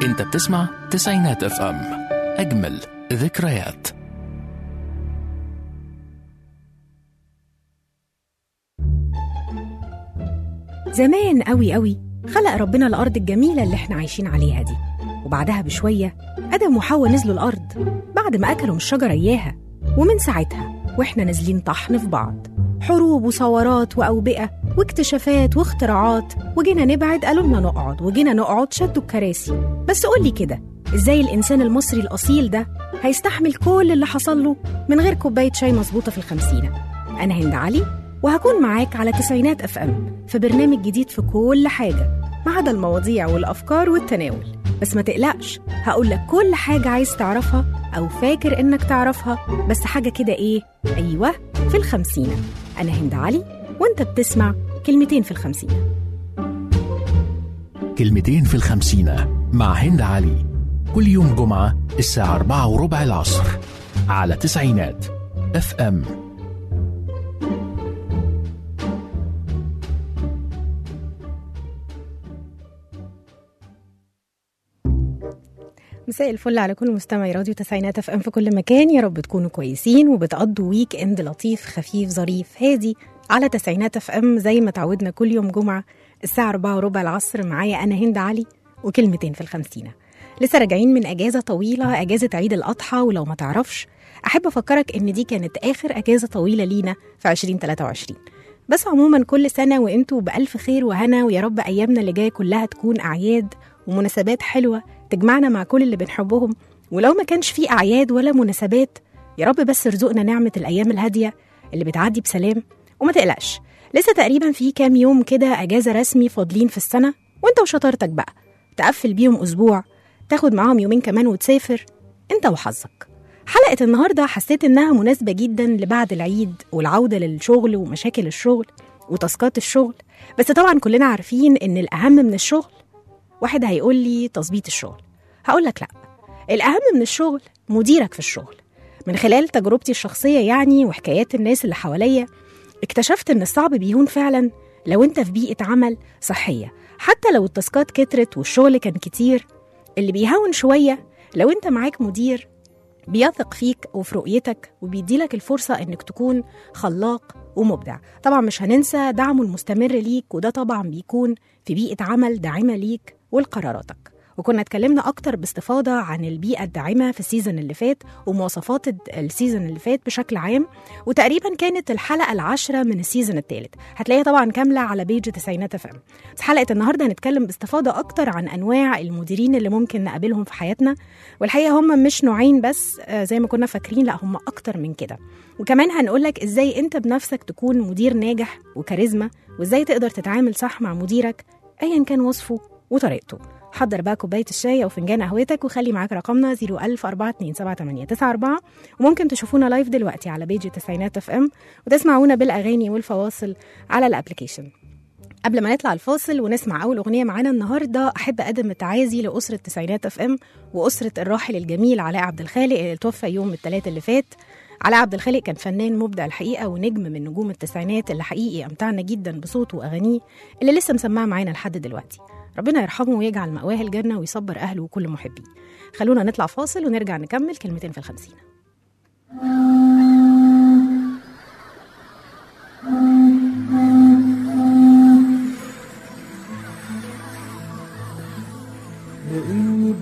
انت بتسمع تسعينات اف ام اجمل ذكريات زمان قوي قوي خلق ربنا الأرض الجميلة اللي احنا عايشين عليها دي وبعدها بشوية آدم وحواء نزلوا الأرض بعد ما أكلوا من الشجرة إياها ومن ساعتها وإحنا نازلين طحن في بعض حروب وثورات وأوبئة واكتشافات واختراعات وجينا نبعد قالوا لنا نقعد وجينا نقعد شدوا الكراسي بس قولي كده إزاي الإنسان المصري الأصيل ده هيستحمل كل اللي حصل له من غير كوباية شاي مظبوطة في الخمسينة أنا هند علي وهكون معاك على تسعينات اف ام في برنامج جديد في كل حاجه ما عدا المواضيع والافكار والتناول بس ما تقلقش هقول لك كل حاجه عايز تعرفها او فاكر انك تعرفها بس حاجه كده ايه ايوه في الخمسينه انا هند علي وانت بتسمع كلمتين في الخمسينه كلمتين في الخمسينة مع هند علي كل يوم جمعة الساعة أربعة وربع العصر على تسعينات اف ام مساء الفل على كل مستمعي راديو تسعينات اف ام في كل مكان يا رب تكونوا كويسين وبتقضوا ويك اند لطيف خفيف ظريف هادي على تسعينات اف ام زي ما تعودنا كل يوم جمعه الساعه 4 وربع العصر معايا انا هند علي وكلمتين في الخمسينه لسه راجعين من اجازه طويله اجازه عيد الاضحى ولو ما تعرفش احب افكرك ان دي كانت اخر اجازه طويله لينا في 2023 بس عموما كل سنه وانتوا بالف خير وهنا ويا رب ايامنا اللي جايه كلها تكون اعياد ومناسبات حلوه تجمعنا مع كل اللي بنحبهم ولو ما كانش في أعياد ولا مناسبات يا رب بس ارزقنا نعمة الأيام الهادية اللي بتعدي بسلام وما تقلقش لسه تقريبا في كام يوم كده أجازة رسمي فاضلين في السنة وانت وشطارتك بقى تقفل بيهم أسبوع تاخد معاهم يومين كمان وتسافر انت وحظك حلقة النهاردة حسيت إنها مناسبة جدا لبعد العيد والعودة للشغل ومشاكل الشغل وتاسكات الشغل بس طبعا كلنا عارفين إن الأهم من الشغل واحد هيقول لي تظبيط الشغل هقول لك لا الأهم من الشغل مديرك في الشغل من خلال تجربتي الشخصية يعني وحكايات الناس اللي حواليا اكتشفت إن الصعب بيهون فعلا لو أنت في بيئة عمل صحية حتى لو التاسكات كترت والشغل كان كتير اللي بيهون شوية لو أنت معاك مدير بيثق فيك وفي رؤيتك وبيديلك الفرصة إنك تكون خلاق ومبدع طبعا مش هننسى دعمه المستمر ليك وده طبعا بيكون في بيئة عمل داعمة ليك ولقراراتك وكنا اتكلمنا اكتر باستفاضه عن البيئه الداعمه في السيزون اللي فات ومواصفات السيزون اللي فات بشكل عام وتقريبا كانت الحلقه العاشره من السيزون الثالث هتلاقيها طبعا كامله على بيج تسعينات اف ام بس حلقه النهارده هنتكلم باستفاضه اكتر عن انواع المديرين اللي ممكن نقابلهم في حياتنا والحقيقه هم مش نوعين بس آه، زي ما كنا فاكرين لا هم اكتر من كده وكمان هنقولك ازاي انت بنفسك تكون مدير ناجح وكاريزما وازاي تقدر تتعامل صح مع مديرك ايا كان وصفه وطريقته حضر بقى كوبايه الشاي او فنجان قهوتك وخلي معاك رقمنا 010427894 وممكن تشوفونا لايف دلوقتي على بيج التسعينات اف ام وتسمعونا بالاغاني والفواصل على الابلكيشن قبل ما نطلع الفاصل ونسمع اول اغنيه معانا النهارده احب اقدم التعازي لاسره تسعينات اف ام واسره الراحل الجميل علاء عبد الخالق اللي توفى يوم الثلاث اللي فات علاء عبد الخالق كان فنان مبدع الحقيقه ونجم من نجوم التسعينات اللي حقيقي امتعنا جدا بصوته واغانيه اللي لسه مسمعه معانا لحد دلوقتي ربنا يرحمه ويجعل مأواه الجنة ويصبر أهله وكل محبيه خلونا نطلع فاصل ونرجع نكمل كلمتين في الخمسين لاني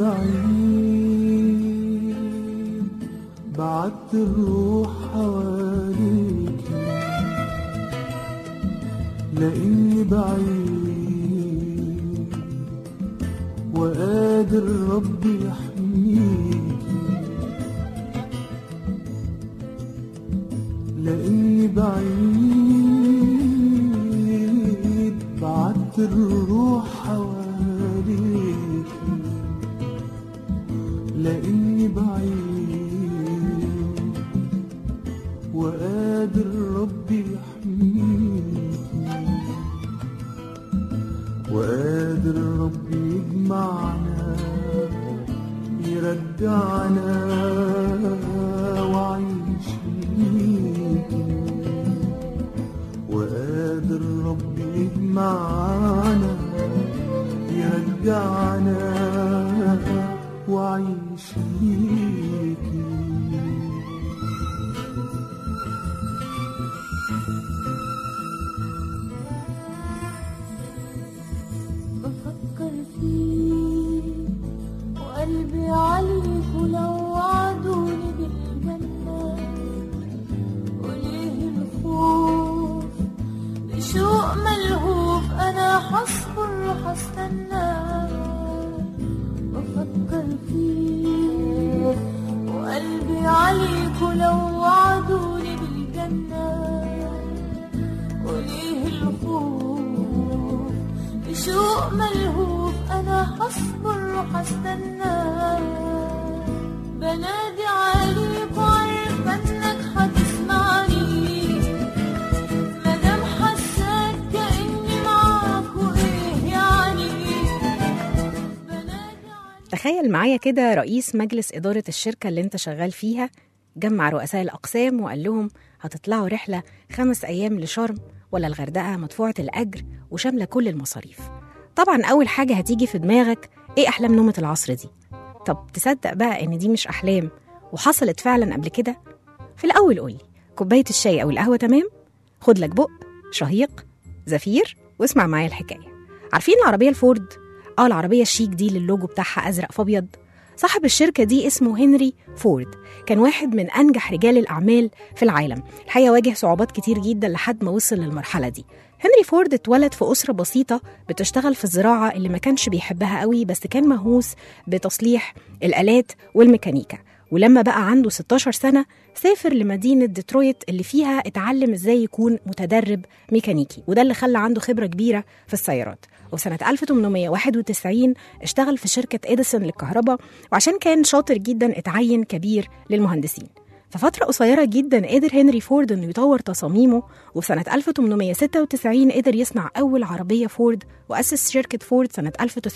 بعيد بعدت الروح حواليك لاني بعيد وقادر ربي يحميك لاني بعيد بعدت الروح حواليك لاني بعيد وقادر ربي يحميك وقادر ربي يجمعنا يرجعنا وعيش ليك وقادر ربي يجمعنا يرجعنا وأعيش ليكي بفكر فيك وقلبي عليك ولو وعدوني بالجنة وليه الخوف بشوق ملهوف أنا حصبر وحستنى بفكر فيك وقلبي عليك ولو وعدوني بالجنة وليه الخوف بشوق ملهوف انا حصبر وحستنى بنادي عليك وعارفه انك هتسمعني مادام حساك كاني معاك وايه يعني بنادي عليك تخيل معايا كده رئيس مجلس إدارة الشركة اللي انت شغال فيها جمع رؤساء الأقسام وقال لهم هتطلعوا رحلة خمس أيام لشرم ولا الغردقة مدفوعة الأجر وشاملة كل المصاريف طبعا أول حاجة هتيجي في دماغك إيه أحلام نومة العصر دي طب تصدق بقى إن دي مش أحلام وحصلت فعلا قبل كده في الأول قولي كوباية الشاي أو القهوة تمام خد لك بق شهيق زفير واسمع معايا الحكاية عارفين العربية الفورد اه العربية الشيك دي اللي اللوجو بتاعها أزرق في أبيض صاحب الشركة دي اسمه هنري فورد كان واحد من أنجح رجال الأعمال في العالم الحقيقة واجه صعوبات كتير جدا لحد ما وصل للمرحلة دي هنري فورد اتولد في أسرة بسيطة بتشتغل في الزراعة اللي ما كانش بيحبها قوي بس كان مهووس بتصليح الآلات والميكانيكا ولما بقى عنده 16 سنة سافر لمدينة ديترويت اللي فيها اتعلم ازاي يكون متدرب ميكانيكي وده اللي خلى عنده خبرة كبيرة في السيارات وسنة 1891 اشتغل في شركة إديسون للكهرباء وعشان كان شاطر جدا اتعين كبير للمهندسين ففترة قصيرة جدا قدر هنري فورد انه يطور تصاميمه وفي سنة 1896 قدر يصنع أول عربية فورد وأسس شركة فورد سنة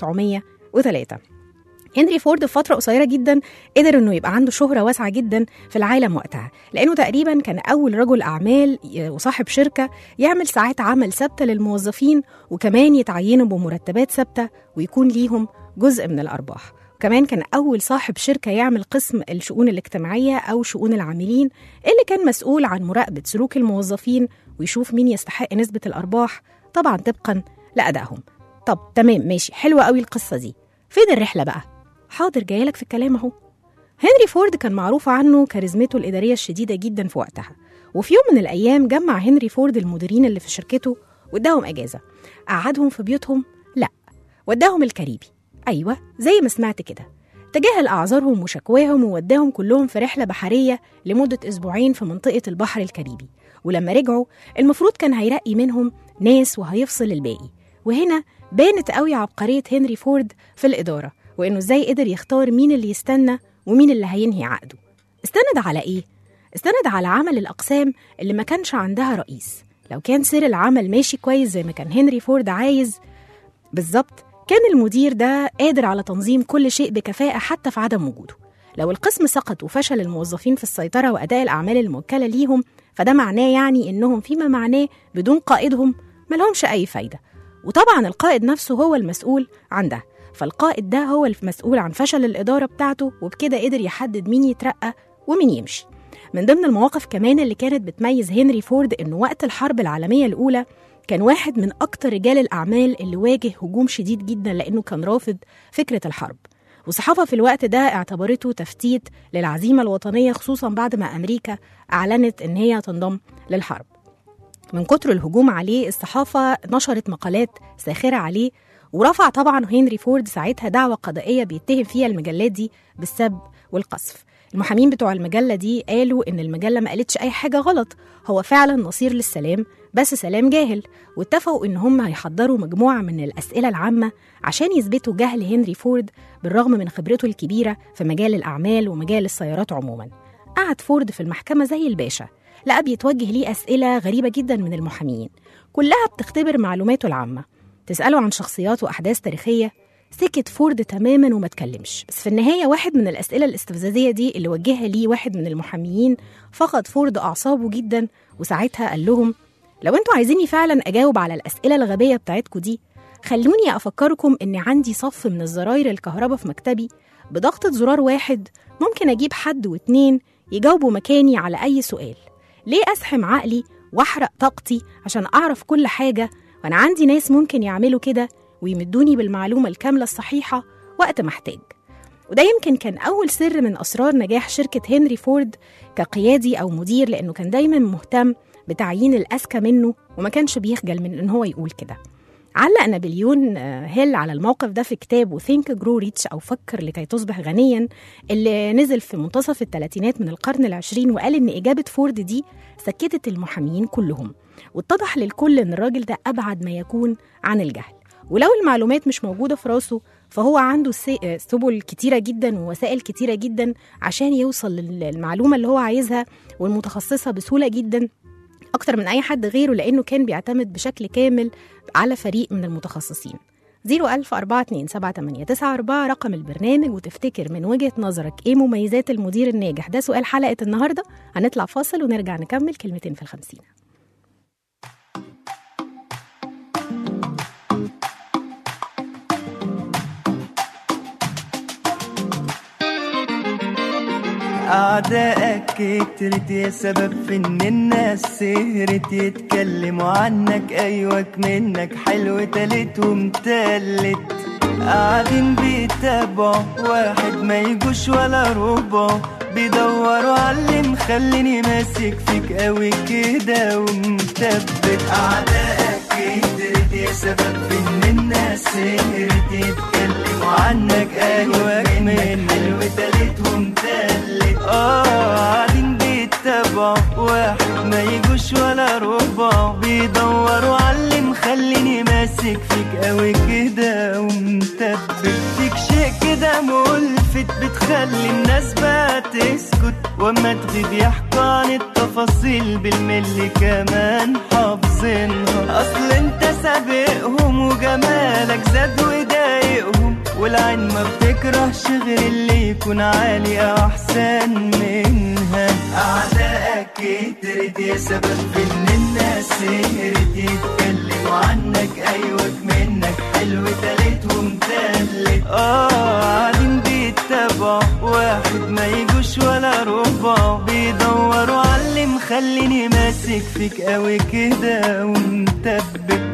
1903 هنري فورد في فترة قصيرة جدا قدر انه يبقى عنده شهرة واسعة جدا في العالم وقتها لانه تقريبا كان اول رجل اعمال وصاحب شركة يعمل ساعات عمل ثابتة للموظفين وكمان يتعينوا بمرتبات ثابتة ويكون ليهم جزء من الارباح كمان كان أول صاحب شركة يعمل قسم الشؤون الاجتماعية أو شؤون العاملين اللي كان مسؤول عن مراقبة سلوك الموظفين ويشوف مين يستحق نسبة الأرباح طبعا طبقا لأدائهم طب تمام ماشي حلوة قوي القصة دي فين الرحلة بقى؟ حاضر جايلك في الكلام اهو هنري فورد كان معروف عنه كاريزمته الإدارية الشديدة جدا في وقتها وفي يوم من الأيام جمع هنري فورد المديرين اللي في شركته واداهم أجازة قعدهم في بيوتهم؟ لا وداهم الكاريبي أيوة زي ما سمعت كده تجاهل أعذارهم وشكواهم ووداهم كلهم في رحلة بحرية لمدة أسبوعين في منطقة البحر الكاريبي ولما رجعوا المفروض كان هيرقي منهم ناس وهيفصل الباقي وهنا بانت قوي عبقرية هنري فورد في الإدارة وإنه إزاي قدر يختار مين اللي يستنى ومين اللي هينهي عقده استند على إيه؟ استند على عمل الأقسام اللي ما كانش عندها رئيس لو كان سير العمل ماشي كويس زي ما كان هنري فورد عايز بالظبط كان المدير ده قادر على تنظيم كل شيء بكفاءة حتى في عدم وجوده لو القسم سقط وفشل الموظفين في السيطرة وأداء الأعمال الموكلة ليهم فده معناه يعني إنهم فيما معناه بدون قائدهم ملهمش أي فايدة وطبعا القائد نفسه هو المسؤول عن ده فالقائد ده هو المسؤول عن فشل الإدارة بتاعته وبكده قدر يحدد مين يترقى ومين يمشي من ضمن المواقف كمان اللي كانت بتميز هنري فورد إنه وقت الحرب العالمية الأولى كان واحد من أكتر رجال الأعمال اللي واجه هجوم شديد جدا لأنه كان رافض فكرة الحرب والصحافة في الوقت ده اعتبرته تفتيت للعزيمة الوطنية خصوصا بعد ما أمريكا أعلنت إن هي تنضم للحرب من كتر الهجوم عليه الصحافة نشرت مقالات ساخرة عليه ورفع طبعا هنري فورد ساعتها دعوة قضائية بيتهم فيها المجلات دي بالسب والقذف المحامين بتوع المجلة دي قالوا إن المجلة ما قالتش أي حاجة غلط هو فعلا نصير للسلام بس سلام جاهل واتفقوا إن هم هيحضروا مجموعة من الأسئلة العامة عشان يثبتوا جهل هنري فورد بالرغم من خبرته الكبيرة في مجال الأعمال ومجال السيارات عموما قعد فورد في المحكمة زي الباشا لقى بيتوجه ليه أسئلة غريبة جدا من المحامين كلها بتختبر معلوماته العامة تسأله عن شخصيات وأحداث تاريخية سكت فورد تماما وما اتكلمش بس في النهاية واحد من الأسئلة الاستفزازية دي اللي وجهها ليه واحد من المحاميين فقد فورد أعصابه جدا وساعتها قال لهم لو انتوا عايزيني فعلا أجاوب على الأسئلة الغبية بتاعتكم دي خلوني أفكركم إن عندي صف من الزراير الكهرباء في مكتبي بضغطة زرار واحد ممكن أجيب حد واتنين يجاوبوا مكاني على أي سؤال ليه أسحم عقلي وأحرق طاقتي عشان أعرف كل حاجة وأنا عندي ناس ممكن يعملوا كده ويمدوني بالمعلومة الكاملة الصحيحة وقت ما احتاج وده يمكن كان أول سر من أسرار نجاح شركة هنري فورد كقيادي أو مدير لأنه كان دايما مهتم بتعيين الأذكى منه وما كانش بيخجل من إن هو يقول كده علق نابليون آه، هيل على الموقف ده في كتابه ثينك جرو ريتش أو فكر لكي تصبح غنيا اللي نزل في منتصف الثلاثينات من القرن العشرين وقال إن إجابة فورد دي سكتت المحامين كلهم واتضح للكل إن الراجل ده أبعد ما يكون عن الجهل ولو المعلومات مش موجودة في راسه فهو عنده سي- آه، سبل كتيرة جدا ووسائل كتيرة جدا عشان يوصل للمعلومة اللي هو عايزها والمتخصصة بسهولة جدا أكتر من أي حد غيره لأنه كان بيعتمد بشكل كامل على فريق من المتخصصين 010427894 رقم البرنامج وتفتكر من وجهة نظرك إيه مميزات المدير الناجح ده سؤال حلقة النهاردة هنطلع فاصل ونرجع نكمل كلمتين في الخمسين أعدائك كترت يا سبب في إن الناس سهرت يتكلموا عنك أيوك منك حلو تالت ومتلت قاعدين بيتابعوا واحد ما يجوش ولا ربع بيدوروا على اللي مخليني ماسك فيك قوي كده ومثبت أعدائك كترت يا سبب في إن الناس سهرت يتكلموا عنك أيوك منك حلو تالت ومتلت اه قاعدين بيتابعوا واحد ما يجوش ولا ربع بيدوروا على اللي مخليني ماسك فيك قوي كده ومثبت فيك شيء كده ملفت بتخلي الناس بقى تسكت واما تغيب يحكوا عن التفاصيل بالملي كمان حافظينها اصل انت سابقهم وجمالك زاد وضايقهم والعين ما بتكرهش غير اللي يكون عالي أو احسن منها اعدائك كترت يا سبب في ان الناس سهرت يتكلموا عنك ايوك منك حلو تالت ومتلت اه قاعدين بيتابعوا واحد ما يجوش ولا ربع بيدوروا على اللي مخليني ماسك فيك قوي كده ومثبت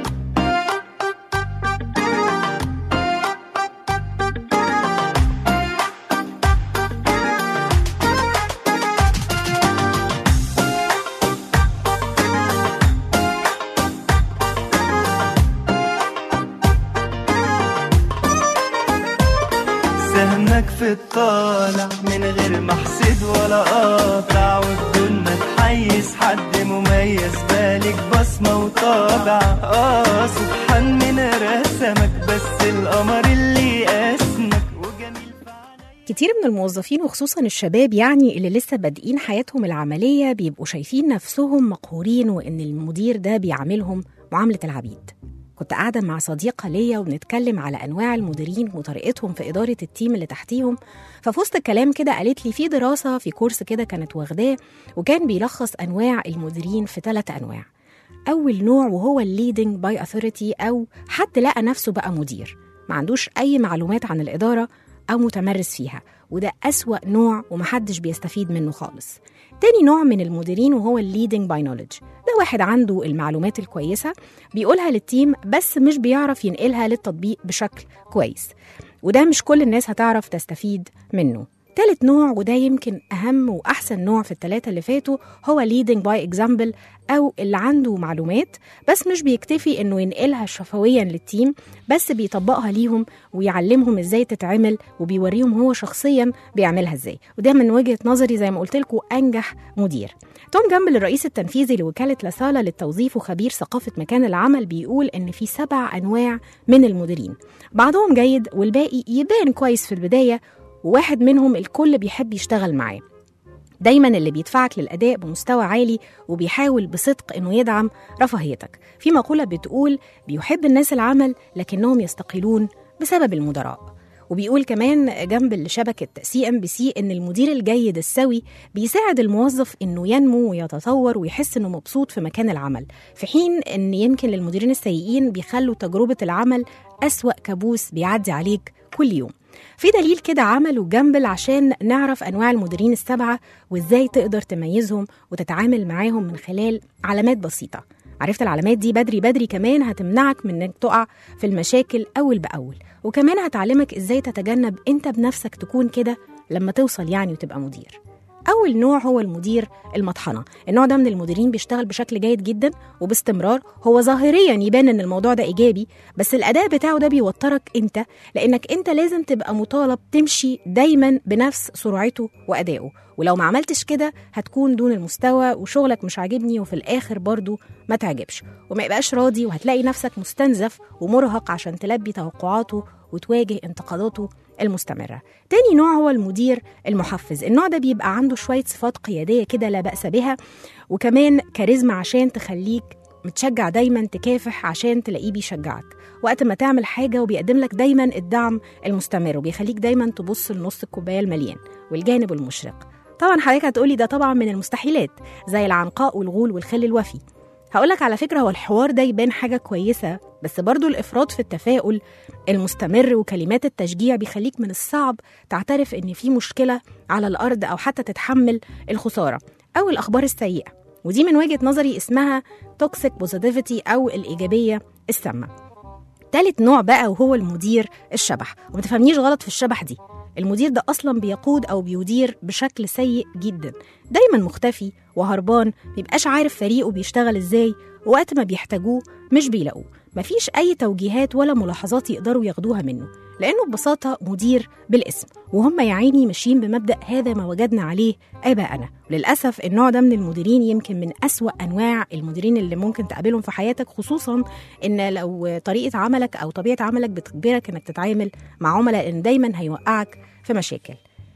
سهمك في الطالع من غير ما احسد ولا قاطع وبدون ما تحيز حد مميز بالك بصمة وطابع اه سبحان من رسمك بس القمر اللي اسمك وجميل في عينيك كتير من الموظفين وخصوصا الشباب يعني اللي لسه بادئين حياتهم العملية بيبقوا شايفين نفسهم مقهورين وإن المدير ده بيعاملهم معاملة العبيد كنت قاعدة مع صديقة ليا وبنتكلم على أنواع المديرين وطريقتهم في إدارة التيم اللي تحتيهم ففي وسط الكلام كده قالت لي في دراسة في كورس كده كانت واخداه وكان بيلخص أنواع المديرين في ثلاث أنواع أول نوع وهو الليدنج باي أثوريتي أو حد لقى نفسه بقى مدير ما عندوش أي معلومات عن الإدارة أو متمرس فيها وده أسوأ نوع ومحدش بيستفيد منه خالص تاني نوع من المديرين وهو الليدنج باي نوليدج ده واحد عنده المعلومات الكويسة بيقولها للتيم بس مش بيعرف ينقلها للتطبيق بشكل كويس وده مش كل الناس هتعرف تستفيد منه تالت نوع وده يمكن أهم وأحسن نوع في التلاتة اللي فاتوا هو leading by example أو اللي عنده معلومات بس مش بيكتفي إنه ينقلها شفويا للتيم بس بيطبقها ليهم ويعلمهم إزاي تتعمل وبيوريهم هو شخصيا بيعملها إزاي وده من وجهة نظري زي ما قلت لكم أنجح مدير توم جامبل الرئيس التنفيذي لوكالة لاسالا للتوظيف وخبير ثقافة مكان العمل بيقول إن في سبع أنواع من المديرين بعضهم جيد والباقي يبان كويس في البداية وواحد منهم الكل بيحب يشتغل معاه دايما اللي بيدفعك للأداء بمستوى عالي وبيحاول بصدق إنه يدعم رفاهيتك في مقولة بتقول بيحب الناس العمل لكنهم يستقيلون بسبب المدراء وبيقول كمان جنب شبكة سي ام بي سي إن المدير الجيد السوي بيساعد الموظف إنه ينمو ويتطور ويحس إنه مبسوط في مكان العمل في حين إن يمكن للمديرين السيئين بيخلوا تجربة العمل أسوأ كابوس بيعدي عليك كل يوم في دليل كده عمله جامبل عشان نعرف أنواع المديرين السبعة وإزاي تقدر تميزهم وتتعامل معاهم من خلال علامات بسيطة عرفت العلامات دي بدري بدري كمان هتمنعك من انك تقع في المشاكل أول بأول وكمان هتعلمك إزاي تتجنب أنت بنفسك تكون كده لما توصل يعني وتبقى مدير أول نوع هو المدير المطحنة النوع ده من المديرين بيشتغل بشكل جيد جدا وباستمرار هو ظاهريا يبان ان الموضوع ده ايجابي بس الاداء بتاعه ده بيوترك انت لانك انت لازم تبقى مطالب تمشي دايما بنفس سرعته وادائه ولو ما عملتش كده هتكون دون المستوى وشغلك مش عاجبني وفي الاخر برضو ما تعجبش وما يبقاش راضي وهتلاقي نفسك مستنزف ومرهق عشان تلبي توقعاته وتواجه انتقاداته المستمرة تاني نوع هو المدير المحفز النوع ده بيبقى عنده شوية صفات قيادية كده لا بأس بها وكمان كاريزما عشان تخليك متشجع دايما تكافح عشان تلاقيه بيشجعك وقت ما تعمل حاجة وبيقدم لك دايما الدعم المستمر وبيخليك دايما تبص لنص الكوباية المليان والجانب المشرق طبعا حضرتك هتقولي ده طبعا من المستحيلات زي العنقاء والغول والخل الوفي هقولك على فكرة هو الحوار ده يبان حاجة كويسة بس برضو الإفراط في التفاؤل المستمر وكلمات التشجيع بيخليك من الصعب تعترف إن في مشكلة على الأرض أو حتى تتحمل الخسارة أو الأخبار السيئة ودي من وجهة نظري اسمها توكسيك بوزيتيفيتي أو الإيجابية السامة تالت نوع بقى وهو المدير الشبح وما تفهمنيش غلط في الشبح دي المدير ده أصلا بيقود أو بيدير بشكل سيء جدا دايما مختفي وهربان مبيبقاش عارف فريقه بيشتغل ازاي ووقت ما بيحتاجوه مش بيلاقوه مفيش أي توجيهات ولا ملاحظات يقدروا ياخدوها منه لأنه ببساطة مدير بالاسم وهم يا عيني ماشيين بمبدأ هذا ما وجدنا عليه آباءنا للأسف النوع ده من المديرين يمكن من أسوأ أنواع المديرين اللي ممكن تقابلهم في حياتك خصوصا إن لو طريقة عملك أو طبيعة عملك بتجبرك إنك تتعامل مع عملاء لأن دايما هيوقعك في مشاكل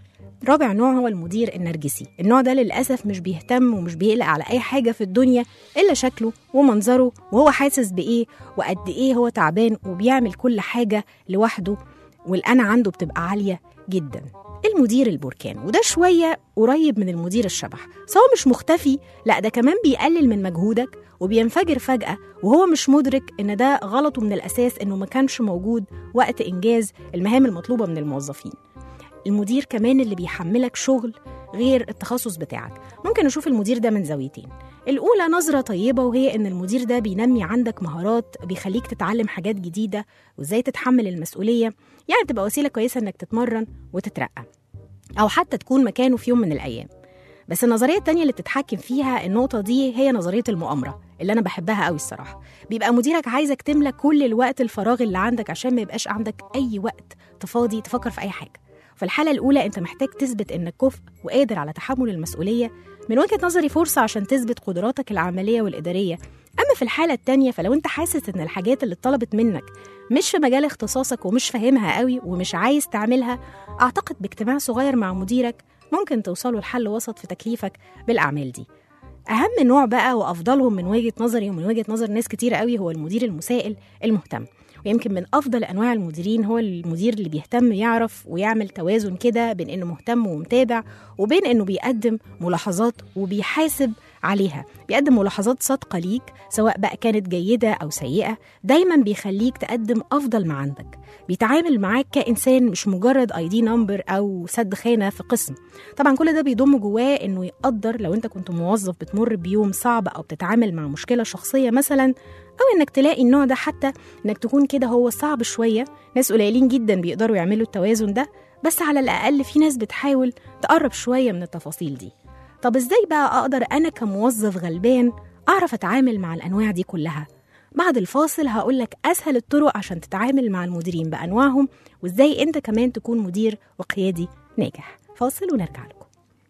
رابع نوع هو المدير النرجسي النوع ده للأسف مش بيهتم ومش بيقلق على أي حاجة في الدنيا إلا شكله ومنظره وهو حاسس بإيه وقد إيه هو تعبان وبيعمل كل حاجة لوحده والأنا عنده بتبقى عالية جدا المدير البركان وده شوية قريب من المدير الشبح بس هو مش مختفي لا ده كمان بيقلل من مجهودك وبينفجر فجأة وهو مش مدرك إن ده غلطه من الأساس إنه ما كانش موجود وقت إنجاز المهام المطلوبة من الموظفين المدير كمان اللي بيحملك شغل غير التخصص بتاعك ممكن نشوف المدير ده من زاويتين الأولى نظرة طيبة وهي إن المدير ده بينمي عندك مهارات بيخليك تتعلم حاجات جديدة وإزاي تتحمل المسؤولية يعني تبقى وسيلة كويسة إنك تتمرن وتترقى أو حتى تكون مكانه في يوم من الأيام بس النظرية التانية اللي بتتحكم فيها النقطة دي هي نظرية المؤامرة اللي أنا بحبها قوي الصراحة بيبقى مديرك عايزك تملى كل الوقت الفراغ اللي عندك عشان ما يبقاش عندك أي وقت تفاضي تفكر في أي حاجة في الحالة الأولى أنت محتاج تثبت إنك كفء وقادر على تحمل المسؤولية من وجهة نظري فرصة عشان تثبت قدراتك العملية والإدارية أما في الحالة التانية فلو أنت حاسس إن الحاجات اللي اتطلبت منك مش في مجال اختصاصك ومش فاهمها قوي ومش عايز تعملها أعتقد باجتماع صغير مع مديرك ممكن توصلوا لحل وسط في تكليفك بالأعمال دي أهم نوع بقى وأفضلهم من وجهة نظري ومن وجهة نظر ناس كتير قوي هو المدير المسائل المهتم ويمكن من افضل انواع المديرين هو المدير اللي بيهتم يعرف ويعمل توازن كده بين انه مهتم ومتابع وبين انه بيقدم ملاحظات وبيحاسب عليها بيقدم ملاحظات صادقه ليك سواء بقى كانت جيده او سيئه دايما بيخليك تقدم افضل ما عندك بيتعامل معاك كانسان مش مجرد اي دي نمبر او سد خانه في قسم طبعا كل ده بيضم جواه انه يقدر لو انت كنت موظف بتمر بيوم صعب او بتتعامل مع مشكله شخصيه مثلا او انك تلاقي النوع ده حتى انك تكون كده هو صعب شويه ناس قليلين جدا بيقدروا يعملوا التوازن ده بس على الاقل في ناس بتحاول تقرب شويه من التفاصيل دي طب ازاي بقى اقدر انا كموظف غلبان اعرف اتعامل مع الانواع دي كلها بعد الفاصل هقولك اسهل الطرق عشان تتعامل مع المديرين بانواعهم وازاي انت كمان تكون مدير وقيادي ناجح فاصل ونرجع لكم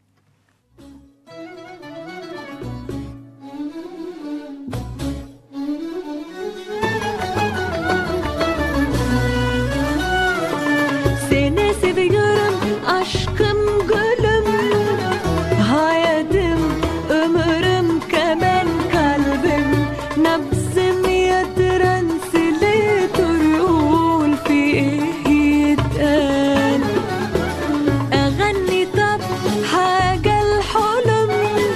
Seni seviyorum aşkım gülüm Hayatım ömrüm kemen kalbim Nabzım yatıran sile turul fi يتقال أغني طب حاجة الحلم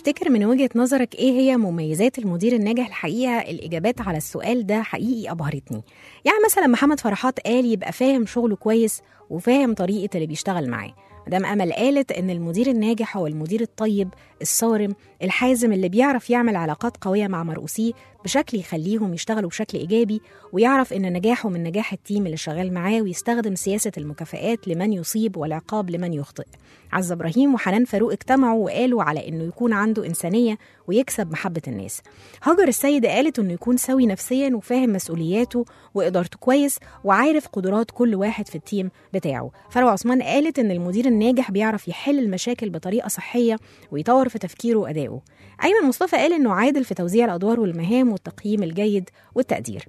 تفتكر من وجهة نظرك ايه هي مميزات المدير الناجح الحقيقة الإجابات على السؤال ده حقيقي أبهرتني يعني مثلا محمد فرحات قال يبقى فاهم شغله كويس وفاهم طريقة اللي بيشتغل معاه مدام أمل قالت إن المدير الناجح هو المدير الطيب الصارم الحازم اللي بيعرف يعمل علاقات قوية مع مرؤوسيه بشكل يخليهم يشتغلوا بشكل إيجابي ويعرف إن نجاحه من نجاح التيم اللي شغال معاه ويستخدم سياسة المكافآت لمن يصيب والعقاب لمن يخطئ عز إبراهيم وحنان فاروق اجتمعوا وقالوا على إنه يكون عنده إنسانية ويكسب محبة الناس هاجر السيد قالت إنه يكون سوي نفسيا وفاهم مسؤولياته وإدارته كويس وعارف قدرات كل واحد في التيم بتاعه فروة عثمان قالت إن المدير الناجح بيعرف يحل المشاكل بطريقة صحية ويطور في تفكيره وأدائه أيمن مصطفى قال إنه عادل في توزيع الأدوار والمهام والتقييم الجيد والتقدير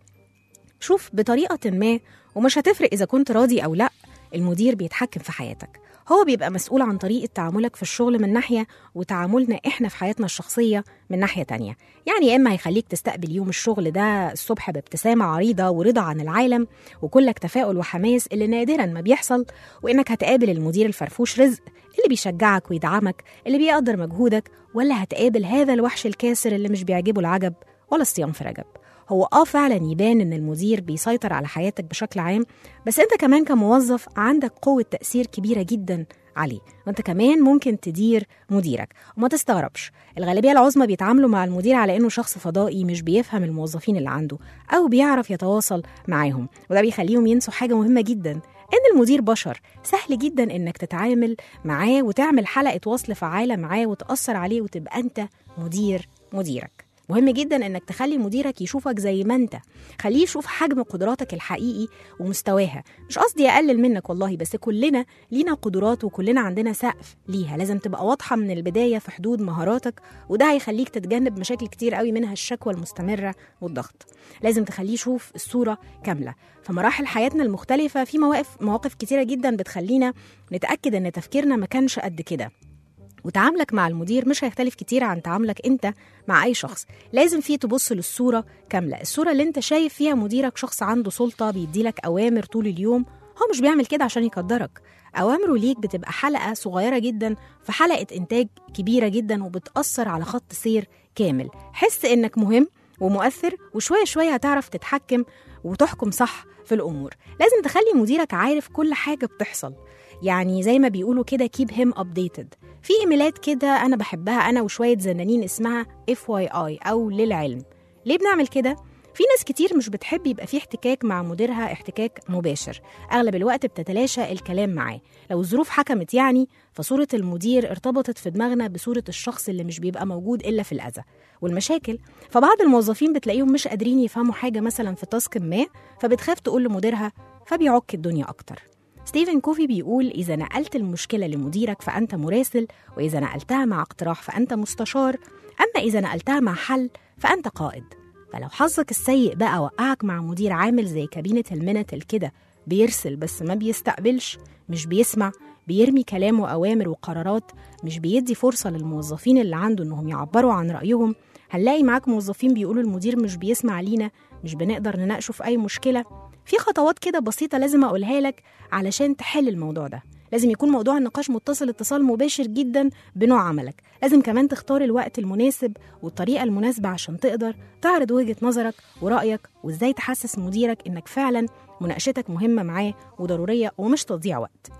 شوف بطريقة ما ومش هتفرق إذا كنت راضي أو لأ المدير بيتحكم في حياتك هو بيبقى مسؤول عن طريقة تعاملك في الشغل من ناحية وتعاملنا إحنا في حياتنا الشخصية من ناحية تانية يعني يا إما هيخليك تستقبل يوم الشغل ده الصبح بابتسامة عريضة ورضا عن العالم وكلك تفاؤل وحماس اللي نادرا ما بيحصل وإنك هتقابل المدير الفرفوش رزق اللي بيشجعك ويدعمك اللي بيقدر مجهودك ولا هتقابل هذا الوحش الكاسر اللي مش بيعجبه العجب ولا الصيام في رجب هو اه فعلا يبان ان المدير بيسيطر على حياتك بشكل عام بس انت كمان كموظف عندك قوة تأثير كبيرة جدا عليه وانت كمان ممكن تدير مديرك وما تستغربش الغالبية العظمى بيتعاملوا مع المدير على انه شخص فضائي مش بيفهم الموظفين اللي عنده او بيعرف يتواصل معاهم وده بيخليهم ينسوا حاجة مهمة جدا ان المدير بشر سهل جدا انك تتعامل معاه وتعمل حلقة وصل فعالة معاه وتأثر عليه وتبقى انت مدير مديرك مهم جدا انك تخلي مديرك يشوفك زي ما انت خليه يشوف حجم قدراتك الحقيقي ومستواها مش قصدي اقلل منك والله بس كلنا لينا قدرات وكلنا عندنا سقف ليها لازم تبقى واضحه من البدايه في حدود مهاراتك وده هيخليك تتجنب مشاكل كتير قوي منها الشكوى المستمره والضغط لازم تخليه يشوف الصوره كامله فمراحل حياتنا المختلفه في مواقف مواقف كتيره جدا بتخلينا نتاكد ان تفكيرنا ما كانش قد كده وتعاملك مع المدير مش هيختلف كتير عن تعاملك انت مع اي شخص لازم فيه تبص للصوره كامله الصوره اللي انت شايف فيها مديرك شخص عنده سلطه بيديلك اوامر طول اليوم هو مش بيعمل كده عشان يقدرك أوامره ليك بتبقى حلقة صغيرة جدا في حلقة إنتاج كبيرة جدا وبتأثر على خط سير كامل حس إنك مهم ومؤثر وشوية شوية هتعرف تتحكم وتحكم صح في الأمور لازم تخلي مديرك عارف كل حاجة بتحصل يعني زي ما بيقولوا كده keep him updated في ايميلات كده انا بحبها انا وشويه زنانين اسمها اف واي اي او للعلم ليه بنعمل كده في ناس كتير مش بتحب يبقى في احتكاك مع مديرها احتكاك مباشر اغلب الوقت بتتلاشى الكلام معاه لو الظروف حكمت يعني فصوره المدير ارتبطت في دماغنا بصوره الشخص اللي مش بيبقى موجود الا في الاذى والمشاكل فبعض الموظفين بتلاقيهم مش قادرين يفهموا حاجه مثلا في تاسك ما فبتخاف تقول لمديرها فبيعك الدنيا اكتر ستيفن كوفي بيقول إذا نقلت المشكلة لمديرك فأنت مراسل وإذا نقلتها مع اقتراح فأنت مستشار أما إذا نقلتها مع حل فأنت قائد فلو حظك السيء بقى وقعك مع مدير عامل زي كابينة المنتل كده بيرسل بس ما بيستقبلش مش بيسمع بيرمي كلام وأوامر وقرارات مش بيدي فرصة للموظفين اللي عنده إنهم يعبروا عن رأيهم هنلاقي معاك موظفين بيقولوا المدير مش بيسمع لينا مش بنقدر نناقشه في أي مشكلة في خطوات كده بسيطة لازم أقولها لك علشان تحل الموضوع ده لازم يكون موضوع النقاش متصل اتصال مباشر جدا بنوع عملك لازم كمان تختار الوقت المناسب والطريقة المناسبة عشان تقدر تعرض وجهة نظرك ورأيك وازاي تحسس مديرك انك فعلا مناقشتك مهمة معاه وضرورية ومش تضييع وقت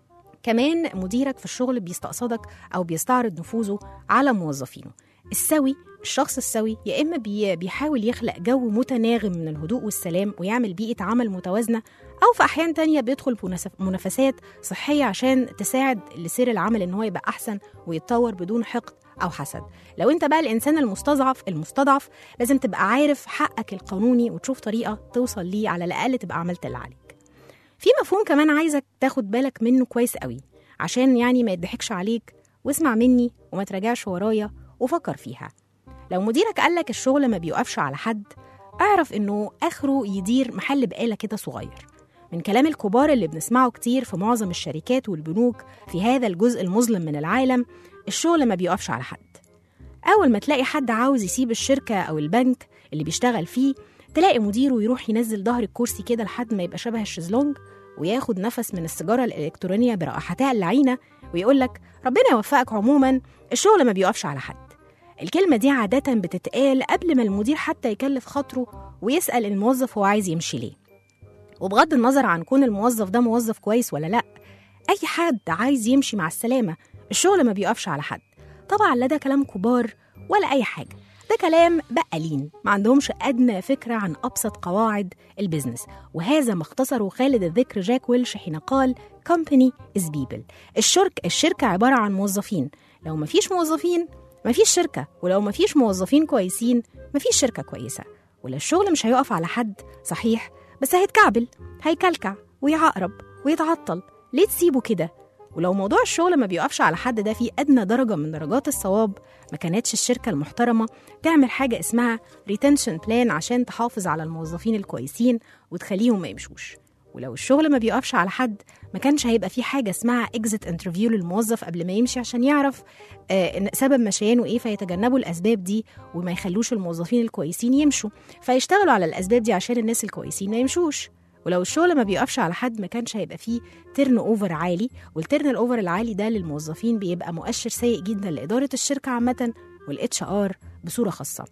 كمان مديرك في الشغل بيستقصدك أو بيستعرض نفوذه على موظفينه السوي الشخص السوي يا إما بي بيحاول يخلق جو متناغم من الهدوء والسلام ويعمل بيئة عمل متوازنة أو في أحيان تانية بيدخل في منافس- منافسات صحية عشان تساعد لسير العمل إن هو يبقى أحسن ويتطور بدون حقد أو حسد لو أنت بقى الإنسان المستضعف المستضعف لازم تبقى عارف حقك القانوني وتشوف طريقة توصل ليه على الأقل تبقى عملت اللي عليك في مفهوم كمان عايزك تاخد بالك منه كويس قوي عشان يعني ما يضحكش عليك واسمع مني وما تراجعش ورايا وفكر فيها لو مديرك قالك الشغل ما بيوقفش على حد اعرف انه اخره يدير محل بقالة كده صغير من كلام الكبار اللي بنسمعه كتير في معظم الشركات والبنوك في هذا الجزء المظلم من العالم الشغل ما بيوقفش على حد أول ما تلاقي حد عاوز يسيب الشركة أو البنك اللي بيشتغل فيه تلاقي مديره يروح ينزل ظهر الكرسي كده لحد ما يبقى شبه الشезлونج وياخد نفس من السيجارة الإلكترونية برائحتها اللعينة ويقول لك ربنا يوفقك عموما الشغل ما بيوقفش على حد الكلمة دي عادة بتتقال قبل ما المدير حتى يكلف خاطره ويسأل الموظف هو عايز يمشي ليه وبغض النظر عن كون الموظف ده موظف كويس ولا لأ أي حد عايز يمشي مع السلامة الشغل ما بيقفش على حد طبعا لا ده كلام كبار ولا أي حاجة ده كلام بقالين ما عندهمش أدنى فكرة عن أبسط قواعد البيزنس وهذا ما اختصره خالد الذكر جاك ويلش حين قال company is people الشرك الشركة عبارة عن موظفين لو ما فيش موظفين ما فيش شركة ولو ما فيش موظفين كويسين ما فيش شركة كويسة ولا الشغل مش هيقف على حد صحيح بس هيتكعبل هيكلكع ويعقرب ويتعطل ليه تسيبه كده ولو موضوع الشغل ما بيقفش على حد ده في أدنى درجة من درجات الصواب ما كانتش الشركة المحترمة تعمل حاجة اسمها retention plan عشان تحافظ على الموظفين الكويسين وتخليهم ما يمشوش ولو الشغل ما بيقفش على حد ما كانش هيبقى في حاجة اسمها exit interview للموظف قبل ما يمشي عشان يعرف آه إن سبب مشيانه ايه فيتجنبوا الأسباب دي وما يخلوش الموظفين الكويسين يمشوا فيشتغلوا على الأسباب دي عشان الناس الكويسين ما يمشوش ولو الشغل ما بيقفش على حد ما كانش هيبقى فيه تيرن اوفر عالي والتيرن اوفر العالي ده للموظفين بيبقى مؤشر سيء جدا لإدارة الشركة عامة والاتش ار بصورة خاصة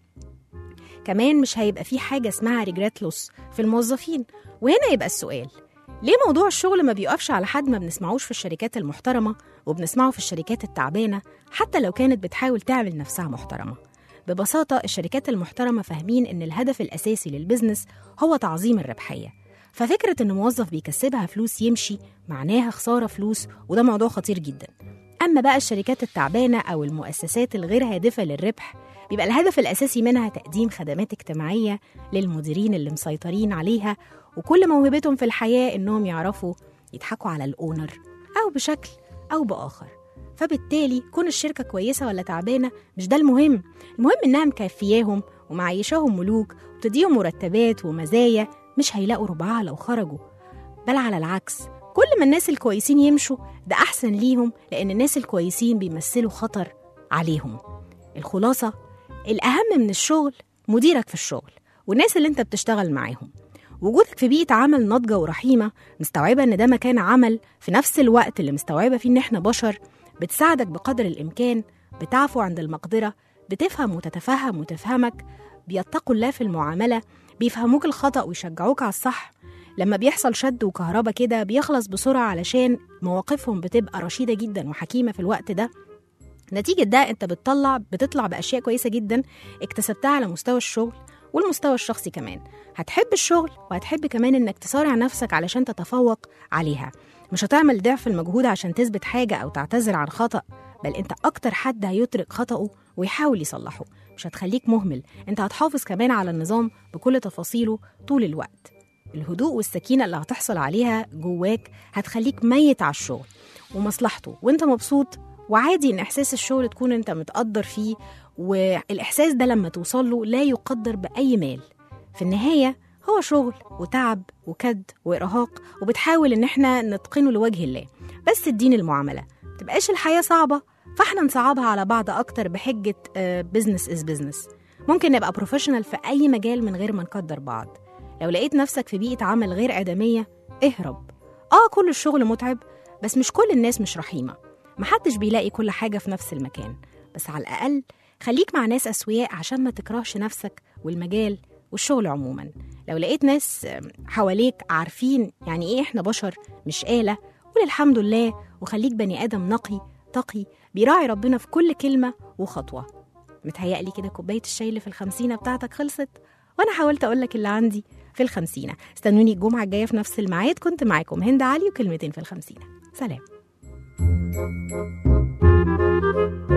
كمان مش هيبقى فيه حاجة اسمها ريجريت لوس في الموظفين وهنا يبقى السؤال ليه موضوع الشغل ما بيقفش على حد ما بنسمعوش في الشركات المحترمة وبنسمعه في الشركات التعبانة حتى لو كانت بتحاول تعمل نفسها محترمة ببساطة الشركات المحترمة فاهمين إن الهدف الأساسي للبزنس هو تعظيم الربحية ففكرة إن موظف بيكسبها فلوس يمشي معناها خسارة فلوس وده موضوع خطير جدا أما بقى الشركات التعبانة أو المؤسسات الغير هادفة للربح بيبقى الهدف الأساسي منها تقديم خدمات اجتماعية للمديرين اللي مسيطرين عليها وكل موهبتهم في الحياة إنهم يعرفوا يضحكوا على الأونر أو بشكل أو بآخر فبالتالي كون الشركة كويسة ولا تعبانة مش ده المهم المهم إنها مكفياهم ومعيشاهم ملوك وتديهم مرتبات ومزايا مش هيلاقوا ربعها لو خرجوا بل على العكس كل ما الناس الكويسين يمشوا ده أحسن ليهم لأن الناس الكويسين بيمثلوا خطر عليهم الخلاصة الأهم من الشغل مديرك في الشغل والناس اللي انت بتشتغل معاهم وجودك في بيئة عمل ناضجة ورحيمة مستوعبة إن ده مكان عمل في نفس الوقت اللي مستوعبة فيه إن إحنا بشر بتساعدك بقدر الإمكان بتعفو عند المقدرة بتفهم وتتفهم وتفهمك بيتقوا الله في المعاملة بيفهموك الخطأ ويشجعوك على الصح لما بيحصل شد وكهربا كده بيخلص بسرعة علشان مواقفهم بتبقى رشيدة جدا وحكيمة في الوقت ده نتيجة ده انت بتطلع بتطلع بأشياء كويسة جدا اكتسبتها على مستوى الشغل والمستوى الشخصي كمان هتحب الشغل وهتحب كمان انك تصارع نفسك علشان تتفوق عليها مش هتعمل ضعف المجهود عشان تثبت حاجة أو تعتذر عن خطأ بل انت أكتر حد هيترك خطأه ويحاول يصلحه مش هتخليك مهمل انت هتحافظ كمان على النظام بكل تفاصيله طول الوقت الهدوء والسكينة اللي هتحصل عليها جواك هتخليك ميت على الشغل ومصلحته وانت مبسوط وعادي ان احساس الشغل تكون انت متقدر فيه والاحساس ده لما توصل له لا يقدر باي مال في النهايه هو شغل وتعب وكد وارهاق وبتحاول ان احنا نتقنه لوجه الله بس الدين المعامله متبقاش الحياه صعبه فاحنا نصعبها على بعض اكتر بحجه بزنس از بزنس ممكن نبقى بروفيشنال في اي مجال من غير ما نقدر بعض لو لقيت نفسك في بيئه عمل غير ادميه اهرب اه كل الشغل متعب بس مش كل الناس مش رحيمه محدش بيلاقي كل حاجة في نفس المكان بس على الأقل خليك مع ناس أسوياء عشان ما تكرهش نفسك والمجال والشغل عموما لو لقيت ناس حواليك عارفين يعني إيه إحنا بشر مش آلة قول الحمد لله وخليك بني آدم نقي تقي بيراعي ربنا في كل كلمة وخطوة متهيألي كده كوباية الشاي اللي في الخمسينة بتاعتك خلصت وأنا حاولت أقولك اللي عندي في الخمسينة استنوني الجمعة الجاية في نفس الميعاد كنت معاكم هند علي وكلمتين في الخمسينة سلام